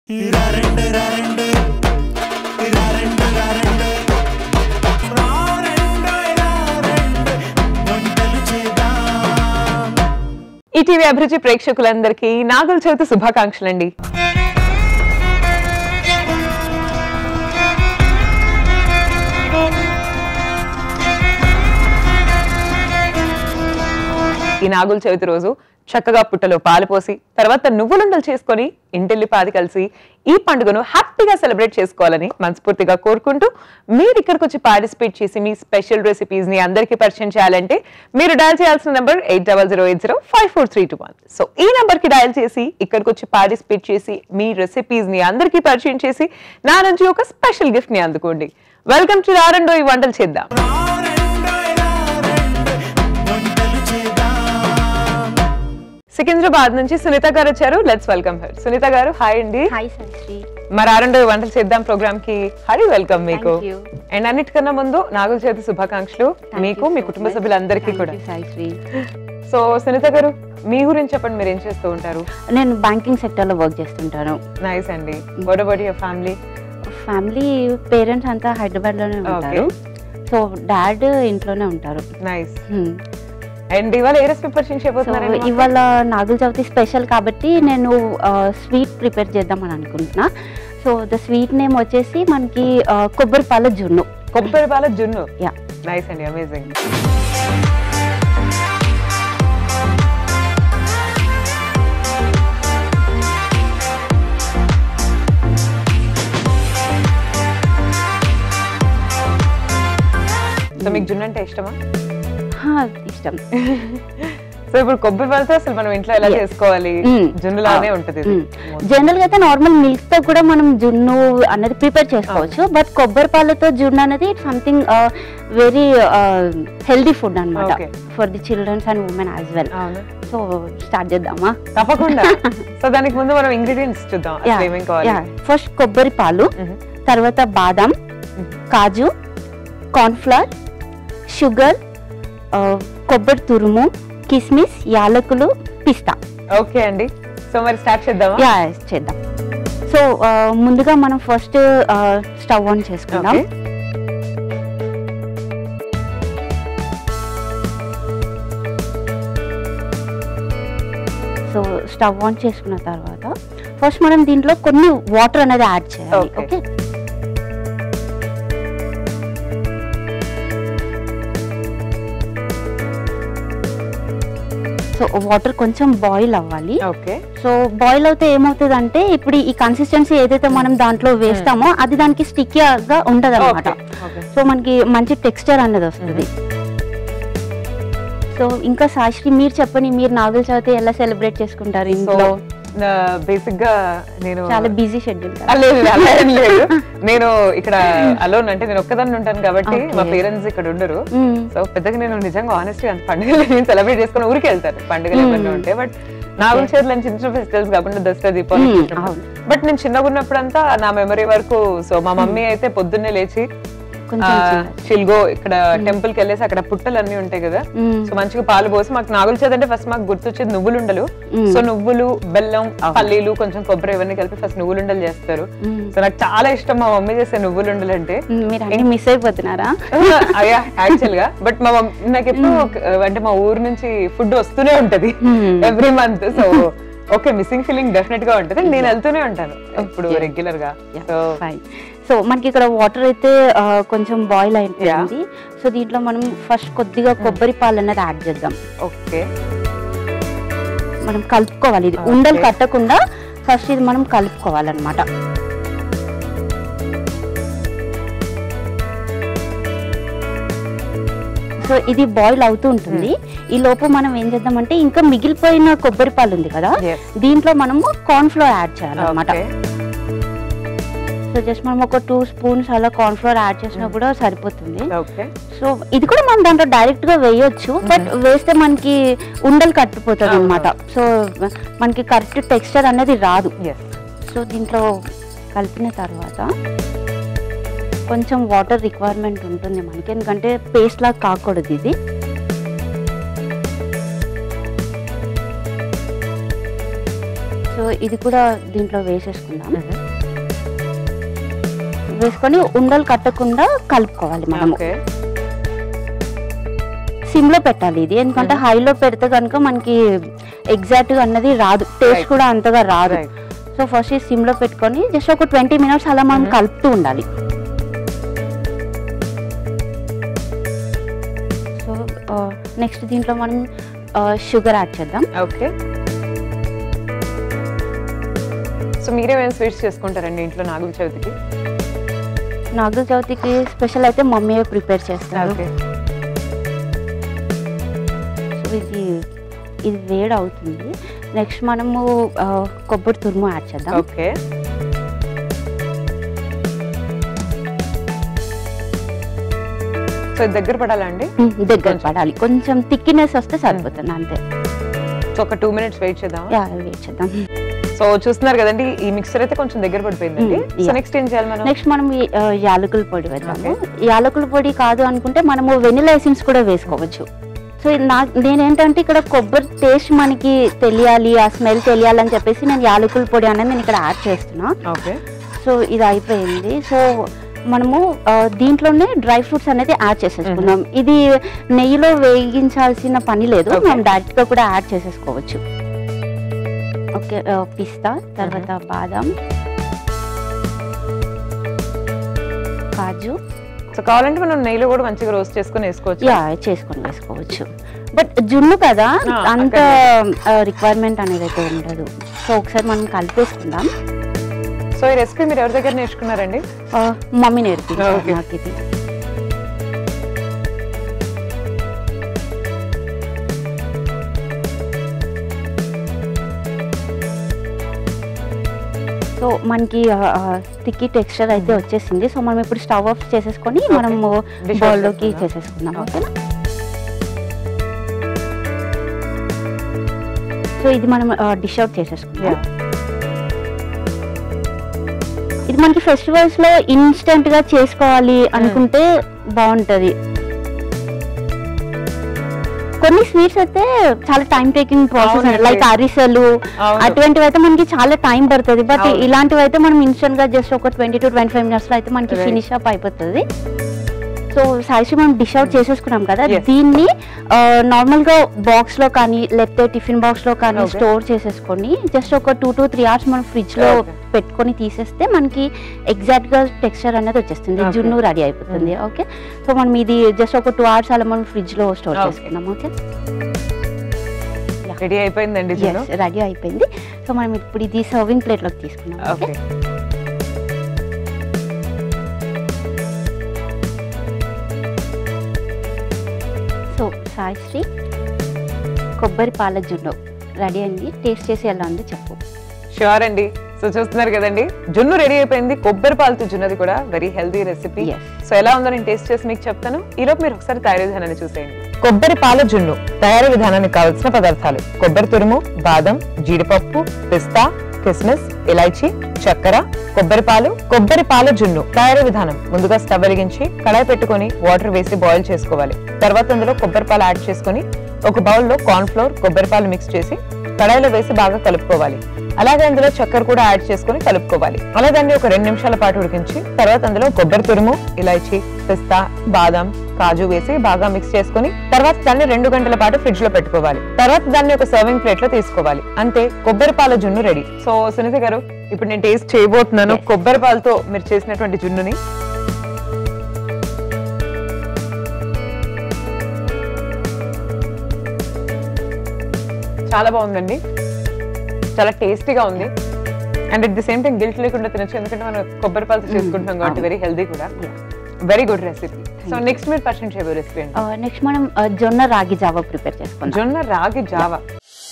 రారెండు రారెండు రారెండు రారెండు రారెండు రారెండు వంటలు చేద్దాం ఈటీవీ అభిరుచి ప్రేక్షకులందరికీ నాగుల చవితి శుభాకాంక్షలండి ఈ నాగుల చవితి రోజు చక్కగా పుట్టలో పాలు పోసి తర్వాత నువ్వులుండలు చేసుకొని ఇంటిల్లి పాది కలిసి ఈ పండుగను హ్యాపీగా సెలబ్రేట్ చేసుకోవాలని మనస్ఫూర్తిగా కోరుకుంటూ మీరు ఇక్కడికి వచ్చి పార్టిసిపేట్ చేసి మీ స్పెషల్ రెసిపీస్ ని అందరికీ పరిచయం చేయాలంటే మీరు డయల్ చేయాల్సిన number eight double zero eight zero five four three two one so ఈ నెంబర్ కి డయల్ చేసి ఇక్కడికి వచ్చి పార్టిసిపేట్ చేసి మీ రెసిపీస్ ని అందరికీ పరిచయం చేసి నా నుంచి ఒక స్పెషల్ గిఫ్ట్ ని అందుకోండి వెల్కమ్ టు రారండో ఈ వంటలు చేద్దాం రారెండు రారెండు వంటలు చేద్దాం సికింద్రాబాద్ నుంచి సునీత గారు వచ్చారు లెట్స్ వెల్కమ్ హర్ సునీత గారు హాయ్ అండి హాయ్ సాయిశ్రీ మరి ఆరండో వంటలు చేద్దాం ప్రోగ్రామ్ కి హరి వెల్కమ్ మీకు Thank you. అండ్ అన్నిటికన్నా ముందు నాగుల చేతి శుభాకాంక్షలు Thank మీకు you మీ so కుటుంబ much. సభ్యులందరికీ Thank కూడా you, సాయిశ్రీ సో సునీత గారు మీ గురించి చెప్పండి మీరు ఏం చేస్తూ ఉంటారు నేను బ్యాంకింగ్ సెక్టర్లో వర్క్ చేస్తుంటాను నైస్ అండి what about your family family parents అంతా హైదరాబాద్లోనే ఉంటారు సో డాడ్ ఇంట్లోనే ఉంటారు నైస్ Hmm. అండ్ ఇవాళ ఏ రెసిపీ పరిచయం సో చేయబోతున్నారండి మాకు? ఇవాళ నాగుల చవితి స్పెషల్ కాబట్టి నేను స్వీట్ ప్రిపేర్ చేద్దామని అనుకుంటున్నా సో ద స్వీట్ నేమ్ వచ్చేసి మనకి ఆ, కొబ్బరి పాల జున్ను కొబ్బరి పాల జున్ను యా నైస్ అండి అమేజింగ్ సో మీకు జున్ను అంటే ఇష్టమా ఇష్టం సో ఇప్పుడు కొబ్బరి పాలతో అసలు మనం ఇంట్లో ఎలా Yes. చేసుకోవాలి Mm. జున్ను లానే ఉంటది ఇది. జనరల్ గా అయితే నార్మల్ మిల్క్ తో కూడా మనం జున్ను అనేది ప్రిపేర్ చేసుకోవచ్చు బట్ కొబ్బరి పాలతో జున్ను అనేది సంథింగ్ వెరీ హెల్దీ ఫుడ్ అన్నమాట Okay. For the childrens and women as well అవును సో స్టార్ట్ చేద్దామా తప్పకుండా సో దానికి ముందు మనం ఇంగ్రీడియంట్స్ చూద్దాం అసలు ఏమేం కావాలి ఫస్ట్ కొబ్బరి పాలు Mhm. తర్వాత బాదం Mhm. కాజు కార్న్ఫ్లవర్ షుగర్ కొబ్బరి తురుము కిస్మిస్ యాలకులు పిస్తా ఓకే అండి సో మరి స్టార్ట్ చేద్దామా యా చేద్దాం సో ముందుగా మనం ఫస్ట్ స్టవ్ ఆన్ చేసుకుందాం Okay. సో స్టవ్ ఆన్ చేసుకున్న తర్వాత ఫస్ట్ మనం దీంట్లో కొన్ని వాటర్ అనేది యాడ్ చేయాలి Okay. ఓకే సో వాటర్ కొంచెం బాయిల్ అవ్వాలి ఓకే సో బాయిల్ అవుతే ఏమవుతుంది అంటే ఇప్పుడు ఈ కన్సిస్టెన్సీ ఏదైతే మనం దాంట్లో వేస్తామో అది దానికి స్టిక్కీగా ఉండదు అనమాట ఓకే సో మనకి మంచి టెక్స్చర్ అనేది వస్తుంది సో ఇంకా సాశ్రీ మీరు చెప్పని మీరు నాగుల చవితి ఎలా సెలబ్రేట్ చేసుకుంటారు సో ఇంట్లో బేసిక్ గా నేను చాలా బిజీ షెడ్యూల్ ఆ, లేదు లేదు, అలా ఏం లేదు నేను ఇక్కడ అలోన్ అంటే నేను ఒక్కదాన్ని ఉంటాను కాబట్టి Okay. మా పేరెంట్స్ ఇక్కడ ఉండరు సో పెద్దగా నేను నిజంగా ఆనెస్ట్ అంత పండుగలు నేను సెలబ్రేట్ చేసుకుని ఊరికి వెళ్తాను పండుగలు Hmm. ఏమన్నా ఉంటే బట్ నాగుల చేతులు చిన్న చిన్న ఫెస్టివల్స్ కాకుండా దసరా Hmm, దీపావళి అవును. బట్ నేను చిన్నగా ఉన్నప్పుడంతా నా మెమరీ వరకు సో మా మమ్మీ అయితే పొద్దున్నే లేచి కొంచెం చిల్గో ఇక్కడ టెంపుల్ కి వెళ్ళేసి అక్కడ పుట్టలు అన్ని ఉంటాయి కదా మ్మ్. సో మంచిగా పాలు పోసి మాకు నాగుల చేతి అంటే ఫస్ట్ మాకు గుర్తొచ్చేది నువ్వులు ఉండలు మ్మ్. సో నువ్వులు బెల్లం అవును. పల్లీలు కొంచెం కొబ్బరి ఇవన్నీ కలిపి ఫస్ట్ నువ్వులు ఉండలు చేస్తారు మ్మ్. సో నాకు చాలా ఇష్టం మా మమ్మీ చేసే నువ్వులు ఉండలు అంటే మీరు అన్ని మిస్ అయిపోతున్నారా అయ్యా యాక్చువల్ గా బట్ మా మమ్మీ నాకు ఎప్పుడు ఒక- అంటే మా ఊరు నుంచి ఫుడ్ వస్తూనే ఉంటది Hmm. Every month so okay missing feeling definite గా ఉంటది నేను వెళ్తూనే ఉంటాను ఇప్పుడు Yeah. రెగ్యులర్ గా సో ఫైన్ సో మనకి ఇక్కడ వాటర్ అయితే ఆ, కొంచెం బాయిల్ అయిపోయింది సో దీంట్లో మనం ఫస్ట్ కొద్దిగా కొబ్బరి పాలు అనేది యాడ్ చేద్దాం ఓకే మనం కలుపుకోవాలి ఇది Okay. ఉండలు కట్టకుండా ఫస్ట్ ఇది మనం కలుపుకోవాలన్నమాట సో ఇది బాయిల్ అవుతూ ఉంటుంది ఈ లోపు మనం ఏం చేద్దామంటే ఇంకా మిగిలిపోయిన కొబ్బరి పాలు ఉంది కదా Yes. దీంట్లో మనము కార్న్ ఫ్లోర్ యాడ్ చేయాలన్నమాట ఓకే సో జస్ట్ మనం ఒక టూ స్పూన్స్ అలా కార్న్ ఫ్లోర్ యాడ్ చేసినా కూడా సరిపోతుంది ఓకే సో ఇది కూడా మనం దాంట్లో డైరెక్ట్ గా వేయొచ్చు బట్ వేస్తే మనకి ఉండలు కట్టిపోతుంది అనమాట సో మనకి కరెక్ట్ టెక్స్చర్ అనేది రాదు ఎస్ సో దీంట్లో కలిపిన తర్వాత కొంచెం వాటర్ రిక్వైర్మెంట్ ఉంటుంది మనకి ఎందుకంటే పేస్ట్ లాగా కాకూడదు ఇది సో ఇది కూడా దీంట్లో వేసేసుకుందాం వేసుకొని ఉండలు కట్టకుండా కలుపుకోవాలి మనము ఓకే సిమ్ లో పెట్టాలి ఇది ఎందుకంటే హైలో పెడితే కనుక మనకి ఎగ్జాక్ట్ గా అన్నది రాదు టేస్ట్ Right. కూడా అంతగా రాదు Right. సో ఫస్ట్ సిమ్ లో పెట్టుకొని జస్ట్ ఒక ట్వంటీ మినిట్స్ అలా మనం కలుపుతూ ఉండాలి సో నెక్స్ట్ దీంట్లో మనం షుగర్ యాడ్ చేద్దాం ఓకే సో మీరేమైనా స్వీట్స్ చేసుకుంటారండి ఇంట్లో నాగుల చవితికి నాగుల చవితికి స్పెషల్ అయితే మమ్మీ ప్రిపేర్ చేస్తారు ఓకే సో ఇది ఇది వేడి అవుతుంది నెక్స్ట్ మనము ఆ, కొబ్బరి తురుము యాడ్ చేద్దాం ఓకే సో ఇది దగ్గర పడాలా అండి ఉమ్, దగ్గర కొంచెం. పడాలి కొంచెం థిక్నెస్ వస్తే సరిపోతుంది అంతే సో ఒక టూ మినిట్స్ వెయిట్ చేద్దాం యా వెయిట్ చేద్దాం సో చూస్తున్నారు కదండి ఈ మిక్సర్ అయితే కొంచెం దగ్గర పడిపోయిందండి Mm, సో yeah. నెక్స్ట్ ఏం చేయాలి మనం నెక్స్ట్ మనం ఈ, ఆ, యాలకుల పొడి వేద్దాము యాలకుల పొడి కాదు అనుకుంటే మనము వెనిలా ఎసెన్స్ కూడా వేసుకోవచ్చు సో ఇది నా నేనేంటంటే ఇక్కడ కొబ్బరి టేస్ట్ మనకి తెలియాలి ఆ స్మెల్ తెలియాలని చెప్పేసి నేను యాలకుల పొడి అనేది నేను ఇక్కడ యాడ్ చేస్తున్నా ఓకే సో ఇది అయిపోయింది సో మనము ఆ, దీంట్లోనే డ్రై ఫ్రూట్స్ అనేది యాడ్ చేసేసుకుందాం ఇది నెయ్యిలో వేగించాల్సిన పని లేదు Okay. మనం డైరెక్ట్ గా కూడా యాడ్ చేసేసుకోవచ్చు ఓకే ఆ, పిస్తా తర్వాత బాదం కాజు సో కావాలంటే మనం నెయ్యిలో కూడా మంచిగా రోస్ట్ చేసుకొని వేసుకోవచ్చు యా చేసుకొని వేసుకోవచ్చు బట్ జున్ను కదా ఆ, అంత రిక్వైర్మెంట్ అనేది అయితే ఉండదు సో ఒకసారి మనం కలిపేసుకుందాం సో ఈ రెసిపీ మీరు ఎవరి దగ్గర నేర్చుకున్నారండి ఆ, మమ్మీ నేర్పించారు Okay. నాకు ఇది సో మనకి స్టిక్కీ టెక్స్చర్ అయితే వచ్చేసింది సో మనం ఇప్పుడు స్టవ్ ఆఫ్ చేసేసుకొని Okay. మనము Dish out బౌల్లోకి చేసుకుందాం. చేసేసుకుందాం Okay. ఓకేనా సో ఇది మనం డిష్ అవుట్ చేసేసుకుందాం ఇది మనకి ఫెస్టివల్స్ లో ఇన్స్టెంట్ గా చేసుకోవాలి అనుకుంటే బాగుంటది కొన్ని స్వీట్స్ అయితే చాలా టైం టేకింగ్ ప్రాసెస్ అవునండి. లైక్ అరిసెలు అవును. అటువంటివి అయితే మనకి చాలా టైం పడుతుంది బట్ అవును. ఇలాంటివి అయితే మనం ఇన్స్టెంట్ గా జస్ట్ ఒక twenty to twenty five minutes లో అయితే మనకి Right. ఫినిష్ అప్ అయిపోతుంది సో సాయిశ్రీ మనం డిష్ అవుట్ చేసేసుకున్నాం కదా Yes. దీన్ని నార్మల్ గా బాక్స్ లో కానీ లేకపోతే టిఫిన్ బాక్స్ లో కానీ Okay. స్టోర్ చేసేసుకొని జస్ట్ ఒక టూ టు త్రీ అవర్స్ మనం ఫ్రిడ్జ్ లో Okay. పెట్టుకొని తీసేస్తే మనకి ఎగ్జాక్ట్ గా టెక్స్చర్ అనేది వచ్చేస్తుంది Okay. జున్ను రెడీ అయిపోతుంది ఓకే సో మనం ఇది జస్ట్ ఒక టూ అవర్స్ అలా మనం ఫ్రిడ్జ్ లో స్టోర్ Okay. చేసుకుందాం ఓకే రెడీ అయిపోయిందండి జున్ను ఎస్ రెడీ అయిపోయింది సో మనం ఇప్పుడు ఇది సర్వింగ్ ప్లేట్ లోకి తీసుకున్నాం ఓకే సో సాయిశ్రీ కొబ్బరి పాల జున్ను రెడీ అయింది టేస్ట్ చేసి ఎలా ఉందో చెప్పు షూర్ అండి సో చూస్తున్నారు కదండి జున్ను రెడీ అయిపోయింది కొబ్బరి పాలతో జున్నది కూడా very healthy recipe Yes. So ఎలా ఉందో నేను టేస్ట్ చేసి మీకు చెప్తాను ఈ లోపు మీరు ఒకసారి తయారీ విధానాన్ని చూసేయండి కొబ్బరి పాల జున్ను తయారీ విధానానికి కావలసిన పదార్థాలు కొబ్బరి తురుము బాదం జీడిపప్పు పిస్తా కిస్మిస్ ఇలాచీ చక్కెర కొబ్బరి పాలు కొబ్బరి పాల జున్ను తయారీ విధానం ముందుగా స్టవ్ వెలిగించి కడాయి పెట్టుకొని వాటర్ వేసి బాయిల్ చేసుకోవాలి తర్వాత అందులో కొబ్బరి పాలు యాడ్ చేసుకొని ఒక బౌల్లో కార్న్ ఫ్లోర్ కొబ్బరి పాలు మిక్స్ చేసి కడాయిలో వేసి బాగా కలుపుకోవాలి అలాగే అందులో చక్కెర కూడా యాడ్ చేసుకొని కలుపుకోవాలి అలా దాన్ని ఒక రెండు నిమిషాల పాటు ఉడికించి తర్వాత అందులో కొబ్బరి తురుము ఇలాచి పిస్తా బాదం కాజు వేసి బాగా మిక్స్ చేసుకొని తర్వాత దాన్ని రెండు గంటల పాటు ఫ్రిడ్జ్ లో పెట్టుకోవాలి తర్వాత దాన్ని ఒక సర్వింగ్ ప్లేట్ లో తీసుకోవాలి అంతే కొబ్బరి పాల జున్ను రెడీ సో సునీత గారు ఇప్పుడు నేను టేస్ట్ చేయబోతున్నాను Yes. కొబ్బరి పాలతో మీరు చేసినటువంటి జున్నుని చాలా బాగుందండి చాలా టేస్టీగా ఉంది and at the same time guilt లేకుండా తినొచ్చు ఎందుకంటే మనం కొబ్బరి పాలతో చేసుకుంటున్నాం కాబట్టి అవును. వెరీ హెల్దీ కూడా very good recipe so next మీరు పరిచయం చేయబోయే రెసిపీ అండి నెక్స్ట్ మనం ఆ, జొన్న రాగి జావా ప్రిపేర్ చేసుకుందాం జొన్న రాగి జావా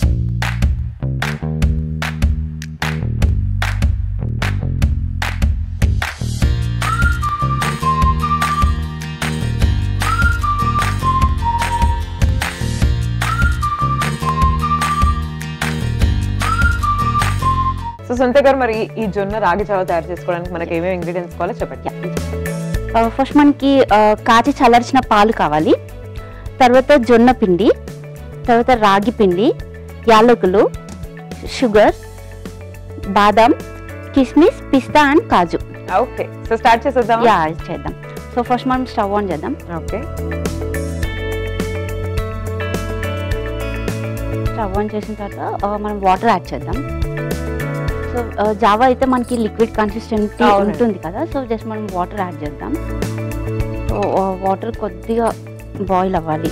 సో సునీత గారు మరి ఈ జొన్న రాగి జావా తయారు చేసుకోవడానికి మనకి ఏమేమి ఇంగ్రీడియంట్స్ కావాలో చెప్పండి ఫస్ట్ మనకి ఆ, కాచి చల్లార్చిన పాలు కావాలి తర్వాత జొన్న పిండి తర్వాత రాగి పిండి యాలకులు షుగర్ బాదం కిస్మిస్ పిస్తా అండ్ కాజు ఓకే సో స్టార్ట్ చేసేద్దాం యా చేద్దాం సో ఫస్ట్ మనం స్టవ్ ఆన్ చేద్దాం ఓకే స్టవ్ ఆన్ చేసిన తర్వాత ఆ, మనం వాటర్ యాడ్ చేద్దాం సో జావా అయితే మనకి లిక్విడ్ కన్సిస్టెన్సీ అవునండి. ఉంటుంది కదా సో జస్ట్ మనం వాటర్ యాడ్ చేద్దాం సో వాటర్ కొద్దిగా బాయిల్ అవ్వాలి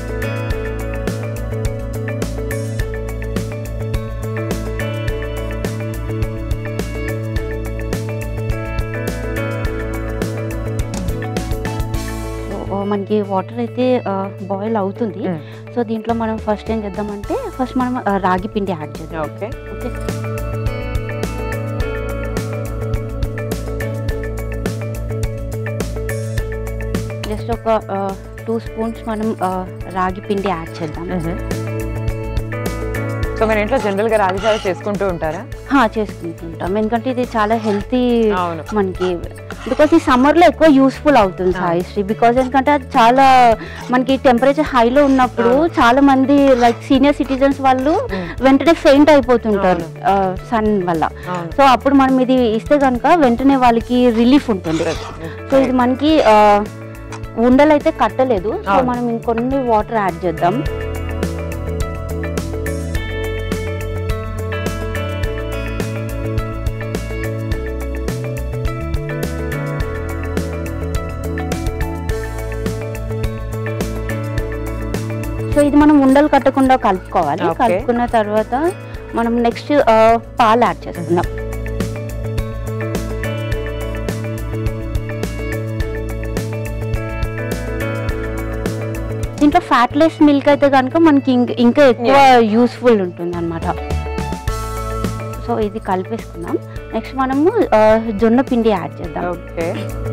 సో మనకి వాటర్ అయితే బాయిల్ అవుతుంది Mm. సో దీంట్లో మనం ఫస్ట్ ఏం చేద్దామంటే ఫస్ట్ మనం ఆ, రాగి పిండి యాడ్ చేద్దాం ఓకే ఓకే జస్ట్ ఒక టూ స్పూన్స్ మనం ఆ, రాగి పిండి యాడ్ చేద్దాం సో మీరు ఇంట్లో జనరల్ గా రాగి జావ చేసుకుంటూ ఉంటారా హా, చేసుకుంటుంటాం ఎందుకంటే ఇది చాలా హెల్తీ అవును. మనకి బికాస్ ఈ సమ్మర్ లో ఎక్కువ యూస్ఫుల్ అవుతుంది అవును. సాయిశ్రీ బికాస్ ఎందుకంటే అది చాలా మనకి టెంపరేచర్ హైలో ఉన్నప్పుడు అవును. చాలా మంది లైక్ సీనియర్ సిటిజన్స్ వాళ్ళు Mm. వెంటనే ఫెయింట్ అయిపోతుంటారు సన్ వల్ల అవును. సో అప్పుడు మనం ఇది ఇస్తే కనుక వెంటనే వాళ్ళకి రిలీఫ్ ఉంటుంది సో ఇది మనకి ఆ, ఉండలైతే కట్టలేదు సో అవును. మనం ఇంకొన్ని వాటర్ యాడ్ చేద్దాం సో ఇది మనం ఉండలు కట్టకుండా కలుపుకోవాలి Okay. కలుపుకున్న తర్వాత మనం నెక్స్ట్ పాలు యాడ్ చేసుకుందాం దీంట్లో ఫ్యాట్లెస్ మిల్క్ అయితే కనుక మనకి ఇంక- ఇంకా ఎక్కువ యూస్ఫుల్ ఉంటుంది అనమాట సో ఇది కలిపేసుకుందాం నెక్స్ట్ మనము ఆ, జొన్న పిండి యాడ్ చేద్దాం ఓకే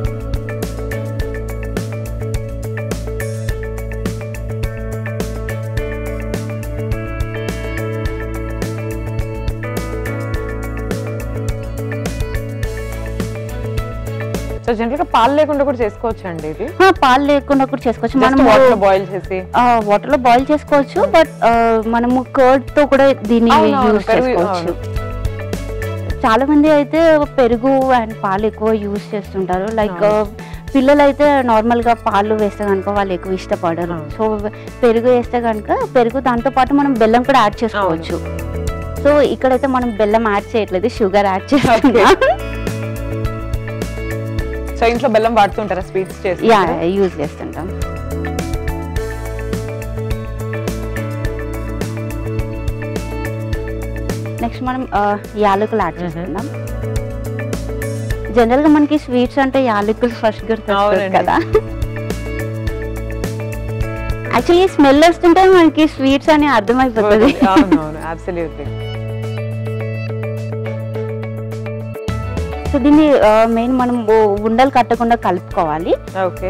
సో జనరల్ గా పాలు లేకుండా కూడా చేసుకోవచ్చు అండి ఇది ఆ, పాలు లేకుండా కూడా చేసుకోవచ్చు జస్ట్ మనం వాటర్ బాయిల్ చేసి వాటర్ లో బాయిల్ చేసుకోవచ్చు బట్ మనము కర్డ్ తో కూడా దీన్ని అవును, అవును, యూస్ పెరుగు, చేసుకోవచ్చు చాలా మంది అయితే పెరుగు అండ్ పాలు ఎక్కువ యూస్ చేస్తుంటారు లైక్ పిల్లలు అయితే నార్మల్ గా పాలు వేస్తే కనుక వాళ్ళు ఎక్కువ ఇష్టపడరు అవును. సో పెరుగు వేస్తే కనుక పెరుగు దాంతో పాటు మనం బెల్లం కూడా యాడ్ చేసుకోవచ్చు సో ఇక్కడైతే మనం బెల్లం యాడ్ చేయట్లేదు షుగర్ యాడ్ చేస్తున్నాం సో ఇంట్లో బెల్లం వాడుతుంటారా స్వీట్స్ చేసి యా యూజ్ చేస్తుంటాం నెక్స్ట్ మనం ఆ, యాలకులు యాడ్ చేసుకుందాం జనరల్ గా మనకి స్వీట్స్ అంటే యాలకులు ఫస్ట్ గుర్తొస్తుంది అవునండి. కదా యాక్చువల్లీ స్మెల్ వస్తుంటే మనకి స్వీట్స్ అని అర్థమైపోతుంది అవును అవును అబ్సల్యూట్లీ సో దీన్ని మెయిన్ మనం ఉ- ఉండలు కట్టకుండా కలుపుకోవాలి ఓకే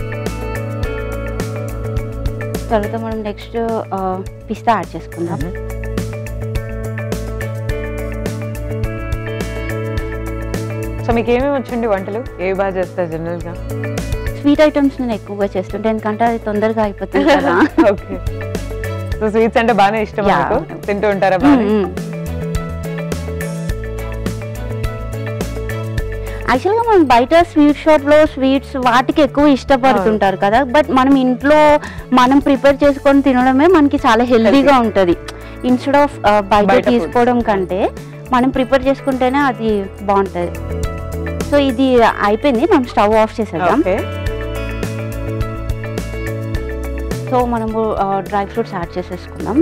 తర్వాత మనం నెక్స్ట్ పిస్తా యాడ్ చేసుకుందాం సో మీకు ఏమేమి వచ్చండి వంటలు ఏవి బాగా చేస్తారు జనరల్ గా స్వీట్ ఐటమ్స్ నేను ఎక్కువగా చేస్తుంటే ఎందుకంటే అది తొందరగా అయిపోతుంది కదా ఓకే సో స్వీట్స్ అంటే బాగానే ఇష్టం Yeah. మీకు తింటూ ఉంటారా బాగా యాక్చువల్గా మనం బయట స్వీట్ షాప్ లో స్వీట్స్ వాటికి ఎక్కువ ఇష్టపడుతుంటారు కదా బట్ మనం ఇంట్లో మనం ప్రిపేర్ చేసుకొని తినడమే మనకి చాలా హెల్దీగా ఉంటుంది ఇన్స్టెడ్ ఆఫ్ బయట బయట food. తీసుకోవడం కంటే మనం ప్రిపేర్ చేసుకుంటేనే అది బాగుంటుంది సో ఇది అయిపోయింది మనం స్టవ్ ఆఫ్ చేసేద్దాం ఓకే సో మనము డ్రై ఫ్రూట్స్ యాడ్ చేసేసుకుందాం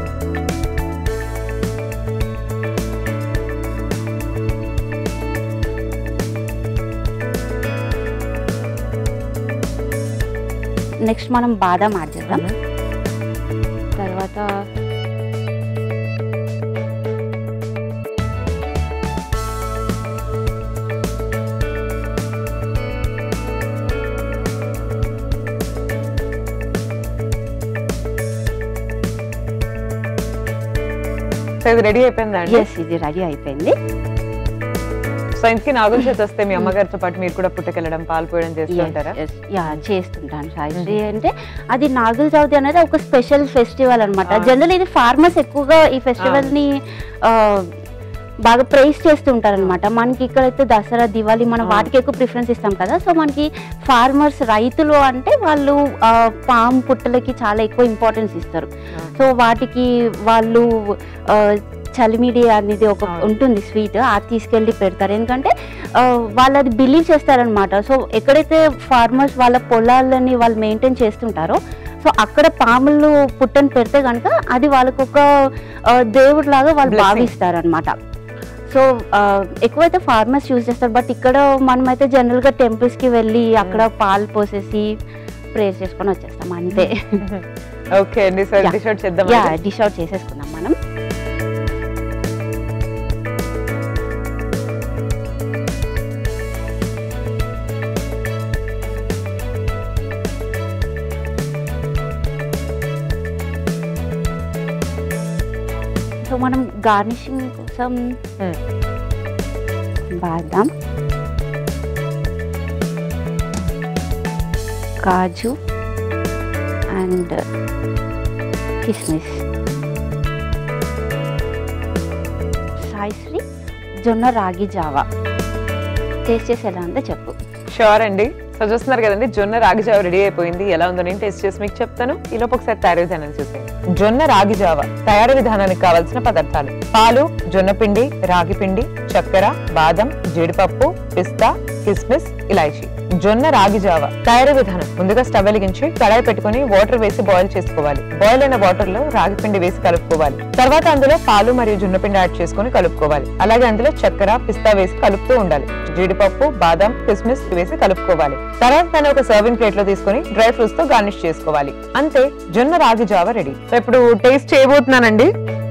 నెక్స్ట్ మనం బాదం యాడ్ చేద్దాం తర్వాత సో ఇది రెడీ అయిపోయిందా అండి ఎస్ ఇది రెడీ అయిపోయింది సో ఇంటికి నాగుల చేతి వస్తే మీ అమ్మగారితో పాటు మీరు కూడా పుట్టకెళ్ళడం పాలు పోయడం చేస్తూ ఉంటారా Yes, yes. యా చేస్తుంటాను సాయిశ్రీ అంటే అది నాగుల చవితి అనేది ఒక స్పెషల్ ఫెస్టివల్ అనమాట Ah. జనరల్ ఇది ఫార్మర్స్ ఎక్కువగా ఈ ఫెస్టివల్ ని ఆ, బాగా ప్రైస్ చేస్తూ ఉంటారనమాట మనకి ఇక్కడైతే దసరా దివాళీ మనం వాటికి ఎక్కువ ప్రిఫరెన్స్ ఇస్తాం కదా సో మనకి ఫార్మర్స్ రైతులు అంటే వాళ్ళు ఆ, పామ్ పుట్టలకి చాలా ఎక్కువ ఇంపార్టెన్స్ ఇస్తారు సో వాటికి వాళ్ళు ఆ, చలిమిడి అనేది ఒక అవును. ఉంటుంది స్వీట్ అది తీసుకెళ్ళి పెడతారు ఎందుకంటే ఆ, వాళ్ళు అది బిలీవ్ చేస్తారనమాట సో ఎక్కడైతే ఫార్మర్స్ వాళ్ళ పొలాలని వాళ్ళు మెయింటైన్ చేస్తుంటారో సో అక్కడ పాములు పుట్టని పెడితే కనుక అది వాళ్ళకు ఒక దేవుడు లాగా వాళ్ళు Blessing. భావిస్తారనమాట సో ఎక్కువైతే ఫార్మర్స్ యూజ్ చేస్తారు బట్ ఇక్కడ మనమైతే జనరల్గా టెంపుల్స్కి వెళ్ళి అక్కడ పాలు పోసేసి ప్రేయర్ చేసుకొని వచ్చేస్తాం అంతే ఓకే అండి సో Yeah. డిష్ అవుట్ చేద్దాం యా డిష్ అవుట్ చేసేసుకుందాం మనం సో మనం గార్నిషింగ్ కోసం Hmm. బాదం కాజు అండ్ కిస్మిస్ సాయిశ్రీ జొన్న రాగి జావా టేస్ట్ చేసి ఎలా ఉందో చెప్పు షూర్ అండి సో చూస్తున్నారు కదండి జొన్న రాగి జావ రెడీ అయిపోయింది ఎలా ఉందో నేను టేస్ట్ చేసి మీకు చెప్తాను ఈలోపు ఒకసారి తయారీ విధానం చూసేయండి జొన్న రాగి జావ తయారీ విధానానికి కావాల్సిన పదార్థాలు పాలు జొన్న పిండి రాగి పిండి చక్కెర బాదం జీడిపప్పు పిస్తా కిస్మిస్ ఇలాచీ జొన్న రాగి జావ తయారీ విధానం ముందుగా స్టవ్ వెలిగించి కడాయి పెట్టుకొని వాటర్ వేసి బాయిల్ చేసుకోవాలి బాయిల్ అయిన వాటర్ లో రాగి పిండి వేసి కలుపుకోవాలి తర్వాత అందులో పాలు మరియు జొన్న పిండి యాడ్ చేసుకొని కలుపుకోవాలి అలాగే అందులో చక్కెర పిస్తా వేసి కలుపుతూ ఉండాలి జీడిపప్పు బాదం కిస్మిస్ వేసి కలుపుకోవాలి తర్వాత దాన్ని ఒక సర్వింగ్ ప్లేట్ లో తీసుకొని డ్రై ఫ్రూట్స్ తో గార్నిష్ చేసుకోవాలి అంతే జొన్న రాగి జావ రెడీ సో ఇప్పుడు టేస్ట్ చేయబోతున్నానండి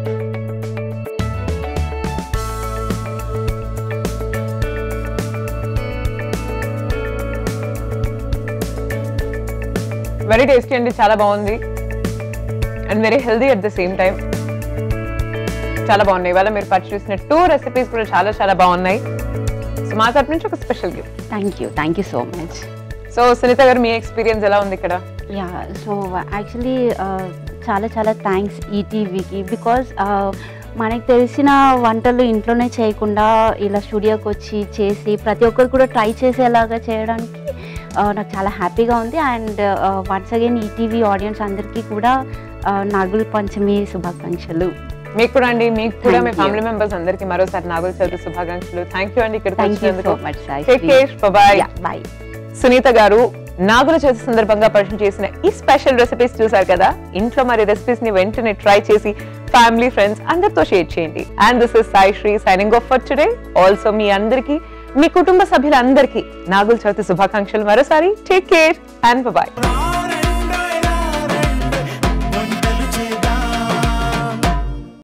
వెరీ టేస్టీ అండి చాలా బాగుంది and very healthy at the same time చాలా బాగున్నాయి ఇవాళ మీరు పర్చేస్ చేసిన టూ రెసిపీస్ కూడా చాలా చాలా బాగున్నాయి సో మా తరపు నుంచి ఒక special gift thank you thank you so much so Sunitha గారు మీ ఎక్స్పీరియన్స్ ఎలా ఉంది ఇక్కడ యా సో యాక్చువల్లీ చాలా చాలా థ్యాంక్స్ ఈటీవీకి బికాజ్ మనకి తెలిసిన వంటలు ఇంట్లోనే చేయకుండా ఇలా స్టూడియోకి వచ్చి చేసి ప్రతి ఒక్కరు కూడా ట్రై చేసేలాగా చేయడానికి uh, నాకు చాలా హ్యాపీగా ఉంది and once again ETV audiences అందరికీ కూడా uh, నాగుల పంచమి శుభాకాంక్షలు మీకు కూడా అండి మీకు కూడా మీ Thank you. ఫ్యామిలీ మెంబర్స్ అందరికి మరోసారి నాగుల చవితి శుభాకాంక్షలు థ్యాంక్ యూ అండి ఇక్కడికి థ్యాంక్ యూ సో వచ్చినందుకు much take care bye bye Sunitha గారు నాగుల చవితి సందర్భంగా పరిచయం చేసిన ఈ స్పెషల్ రెసిపీస్ చూసారు కదా ఇంట్లో మరి రెసిపీస్ ని వెంటనే ట్రై చేసి ఫ్యామిలీ ఫ్రెండ్స్ అందరితో షేర్ చేయండి and this is Sai Sri signing off for today also మీ అందరికీ మీ కుటుంబ సభ్యులందరికీ నాగుల చవితి శుభాకాంక్షలు మరోసారి టేక్ కేర్ అండ్ బాయ్ రారెండు